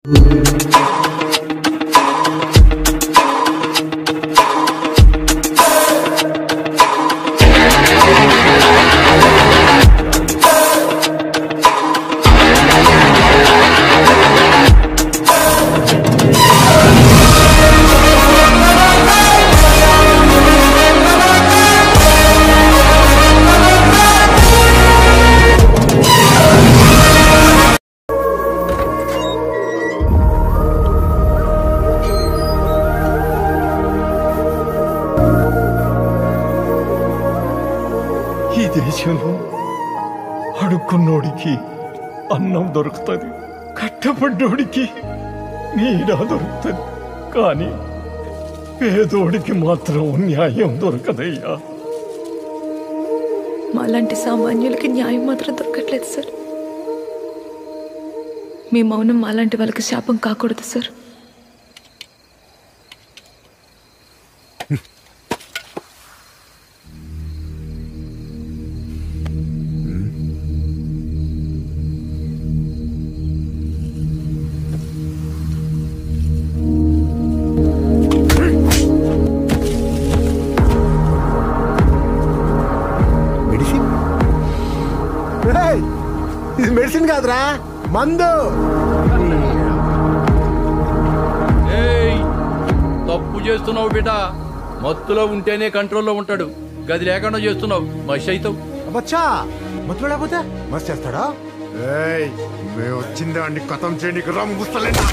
ఈ దేశంలో అడుక్కున్నోడికి అన్నం దొరుకుతుంది కట్టపడ్డోడికి నీడ దొరుకుతుంది కానీ పేదోడికి మాత్రం న్యాయం దొరకదయ్యా మాలాంటి సామాన్యులకి న్యాయం మాత్రం దొరకట్లేదు సార్ మీ మౌనం మాలాంటి వాళ్ళకి శాపం కాకూడదు సార్ మెడిసిన్ ఇది మెడిసిన్ కాదురా మందు ఏయ్ తప్పు చేస్తున్నావు బిడ్డ మత్తులో ఉంటేనే కంట్రోల్లో ఉంటాడు గది లేకుండా చేస్తున్నావు మషి అవుతావు బచ్చా మత్తు లేకపోతే మస్తు చేస్తాడా ఏయ్ మేము వచ్చిందే అండి కథం చేయడానికి రా ముస్తలేండి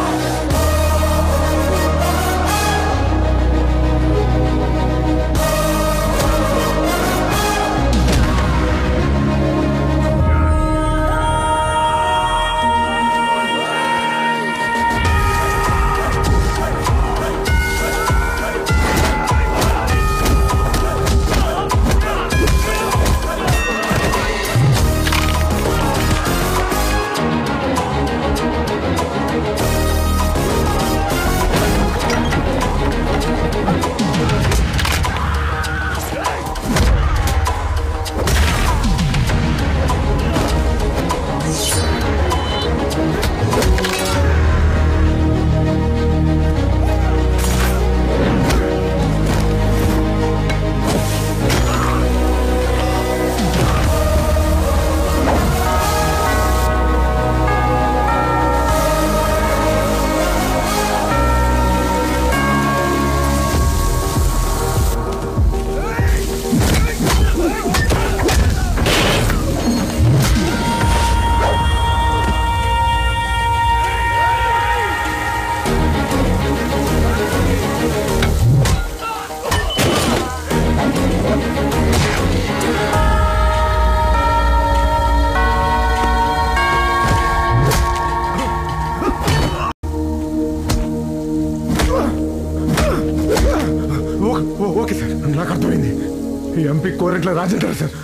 ఓ- ఓ- ఓకే సార్ నాకు అర్థమైంది ఈ ఎంపీ కోరెట్ల రాజేంద్ర సార్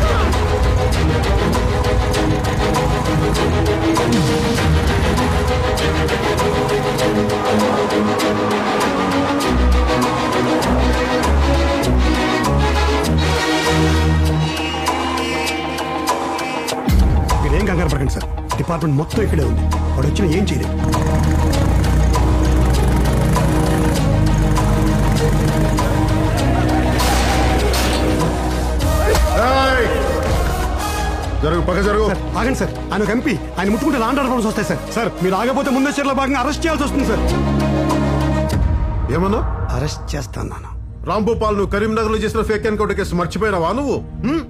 మీరేం కంగారు పడకండి సార్ డిపార్ట్మెంట్ మొత్తం ఇక్కడే ఉంది వాడు వచ్చిన ఏం చేయలేదు జరుగు పక్క జరుగు సార్ ఆగండి సార్ ఆయన ఒక ఎంపీ ఆయన ముట్టుకుంటే లాండ్ ఆర్డర్స్ వస్తాయి సార్ సార్ మీరు ఆగపోతే ముందే చర్యలో భాగంగా అరెస్ట్ చేయాల్సి వస్తుంది సార్ ఏమన్నా అరెస్ట్ చేస్తాను నాన్న రాంభూపాల్ నువ్వు కరీంనగర్ లో చేసిన ఫేక్ ఎన్కౌంటర్ కేసు మర్చిపోయినావా నువ్వు హ్మ్?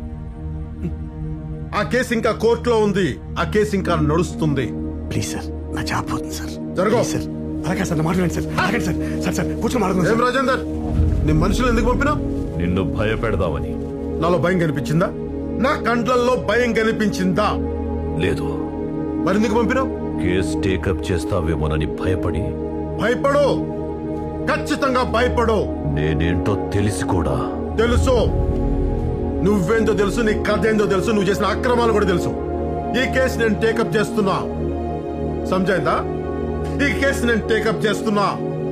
ఆ కేసు ఇంకా కోర్టులో ఉంది ఆ కేసు ఇంకా నడుస్తుంది ప్లీజ్ సార్ నా జాబ్ పోతుంది సార్ జరగవు. Please, సార్ అలాగే సార్ నా మాట్లాడండి సార్ ఆగండి సార్ సార్ సార్ కూర్చొని మాట్లాడుతుంది ఏం రాజేందర్ నీ మనుషులు ఎందుకు పంపినా నిన్ను భయపెడదామని నాలో భయం కనిపించిందా నా కంట్లల్లో భయం కనిపించిందా లేదు మరి ఎందుకు పంపినావు కేస్ టేకప్ చేస్తావేమోనని భయపడి భయపడు ఖచ్చితంగా భయపడు నేనేంటో తెలిసి కూడా తెలుసు నువ్వేందో తెలుసు నీ కథ ఏందో తెలుసు నువ్వు చేసిన అక్రమాలు కూడా తెలుసు ఈ కేసు నేను టేకప్ చేస్తున్నా సంజాయిందా ఈ కేసు నేను టేకప్ చేస్తున్నా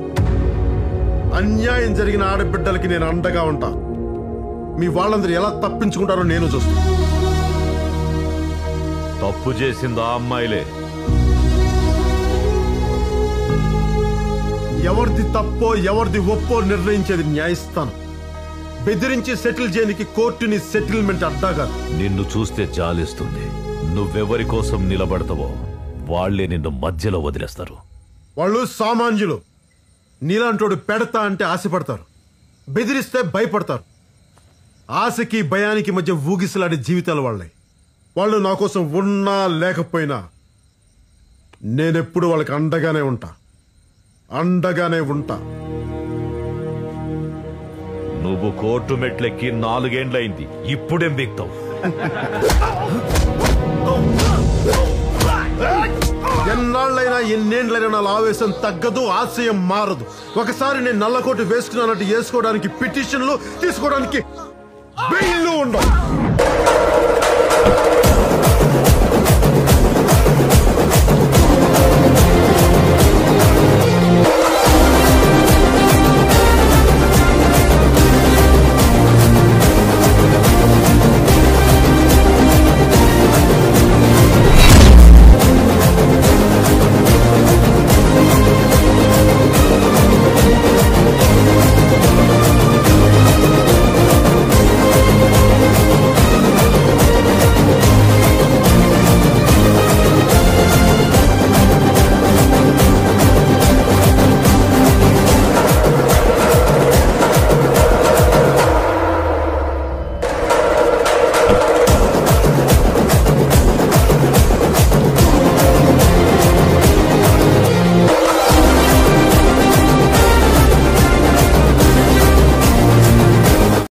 అన్యాయం జరిగిన ఆడబిడ్డలకి నేను అండగా ఉంటా మీ వాళ్ళందరూ ఎలా తప్పించుకుంటారో నేను చూస్తా తప్పు చేసింది ఆ అమ్మాయిలే ఎవరిది తప్పో ఎవరిది ఒప్పో నిర్ణయించేది న్యాయస్థానం బెదిరించి సెటిల్ చేయనికి కోర్టుని సెటిల్మెంట్ అడ్డా కాదు నిన్ను చూస్తే జాలిస్తుంది నువ్వెవరి కోసం నిలబడతావో వాళ్లే నిన్ను మధ్యలో వదిలేస్తారు వాళ్ళు సామాన్యులు నీలాంటోడు పెడతా అంటే ఆశపడతారు బెదిరిస్తే భయపడతారు ఆశకి భయానికి మధ్య ఊగిసలాడే జీవితాలు వాళ్ళవి వాళ్ళు నా కోసం ఉన్నా లేకపోయినా నేనెప్పుడు వాళ్ళకి అండగానే ఉంటా అండగానే ఉంటా నువ్వు కోర్టు మెట్లెక్కి నాలుగేండ్లయింది ఇప్పుడేం బిక్తావు ఎన్నాళ్ళైనా ఎన్నేండ్లైనా నా ఆవేశం తగ్గదు ఆశయం మారదు ఒకసారి నేను నల్లకోటు వేసుకున్నానంటే వేసుకోవడానికి పిటిషన్లు తీసుకోవడానికి బెయిల్లు ఉండవు